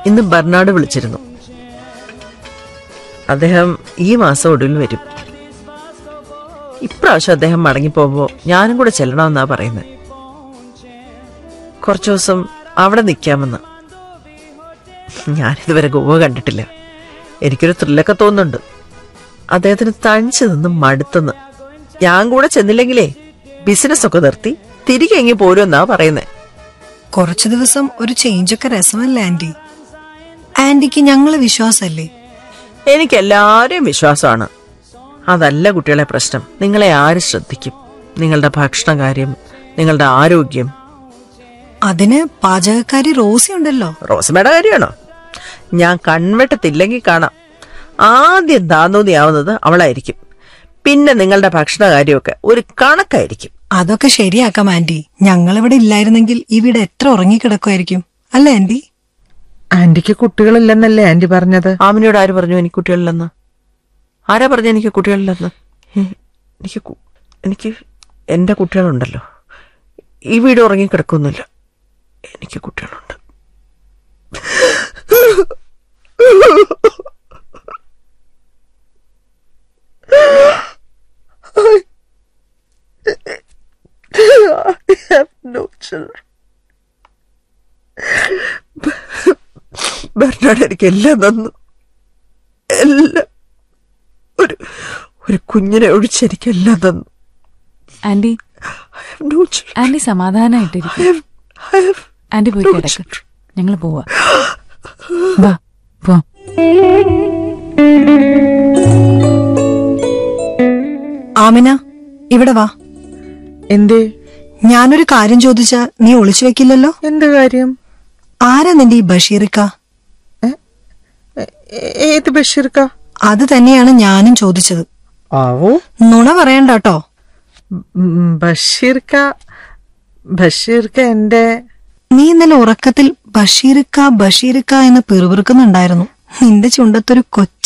ഇന്ന് ബർണാഡ് വിളിച്ചിരുന്നു അദ്ദേഹം ഈ മാസം ഒടുവിൽ വരും ഇപ്രാവശ്യം അദ്ദേഹം മടങ്ങിപ്പോകുമ്പോൾ ഞാനും കൂടെ ചെല്ലണമെന്നാ പറയുന്നത് കുറച്ചു ദിവസം അവിടെ നിൽക്കാമെന്ന് ഞാനിതുവരെ ഗോവ കണ്ടിട്ടില്ല എനിക്കൊരു ത്രില്ലൊക്കെ തോന്നുന്നുണ്ട് അദ്ദേഹത്തിന് തനിച്ച് നിന്ന് മടുത്തെന്ന് ഞാൻ കൂടെ ചെന്നില്ലെങ്കിലേ ബിസിനസ് ഒക്കെ നിർത്തി തിരികെ എങ്ങി പോരുമെന്നാ പറയുന്നത് കുറച്ചു ദിവസം ഒരു ചേഞ്ച് ഒക്കെ രസമല്ലേ ആന്റി ആന്റിക്ക് ഞങ്ങളെ വിശ്വാസല്ലേ എനിക്ക് എല്ലാവരെയും വിശ്വാസമാണ് അതല്ല കുട്ടികളെ പ്രശ്നം നിങ്ങളെ ആര് ശ്രദ്ധിക്കും നിങ്ങളുടെ ഭക്ഷണകാര്യം നിങ്ങളുടെ ആരോഗ്യം അതിന് പാചകക്കാരി റോസി ഉണ്ടല്ലോ റോസമ്മയുടെ കാര്യമാണോ ഞാൻ കൺവെട്ടത്തില്ലെങ്കിൽ കാണാം ആദ്യം താന്നൂതിയാവുന്നത് അവളായിരിക്കും പിന്നെ നിങ്ങളുടെ ഭക്ഷണകാര്യമൊക്കെ ഒരു കണക്കായിരിക്കും അതൊക്കെ ശരിയാക്കാം ആന്റി ഞങ്ങളിവിടെ ഇല്ലായിരുന്നെങ്കിൽ ഇവിടെ എത്ര ഉറങ്ങിക്കിടക്കുമായിരിക്കും അല്ലേ ആന്റി ആന്റിക്ക് കുട്ടികളില്ലെന്നല്ലേ ആന്റി പറഞ്ഞത് ആമിനിയോട് ആര് പറഞ്ഞു എനിക്ക് കുട്ടികളില്ലെന്ന് ആരാ പറഞ്ഞു എനിക്ക് കുട്ടികളില്ലെന്ന് ഏ, എനിക്ക് കു- എനിക്ക് എൻ്റെ കുട്ടികളുണ്ടല്ലോ ഈ വീട് ഉറങ്ങിക്കിടക്കൊന്നുമില്ല എനിക്ക് കുട്ടികളുണ്ട് I have no children. Bernard എനിക്ക് എല്ലാം തന്നു എല്ലാം ഒരു ഒരു കുഞ്ഞിനെ ഒഴിച്ച് എനിക്ക് എല്ലാം തന്നു aunty I have no children. Aunty സമാധാനായിട്ടിരിക്കും I have, I have aunty പോയി no കിടക്ക് children. ഞങ്ങൾ പോവാ വാ പോ ആമിന ഇവിടെ വാ എന്തേ ഞാനൊരു കാര്യം ചോദിച്ചാ നീ ഒളിച്ചു വെക്കില്ലല്ലോ എന്ത് കാര്യം ആരാ നിന്റെ ഈ ബഷീറിക്ക എ- ഏത് ബഷീർക്ക അത് തന്നെയാണ് ഞാനും ചോദിച്ചത് ആവോ നുണ പറയണ്ട കേട്ടോ ഉം, ബഷീർക്ക ബഷീർക്ക എന്റെ നീ ഇന്നലെ ഉറക്കത്തിൽ ബഷീറിക്ക ബഷീറിക്ക എന്ന് പിറുപിറുക്കുന്നുണ്ടായിരുന്നു നിന്റെ ചുണ്ടത്തൊരു കൊച്ചു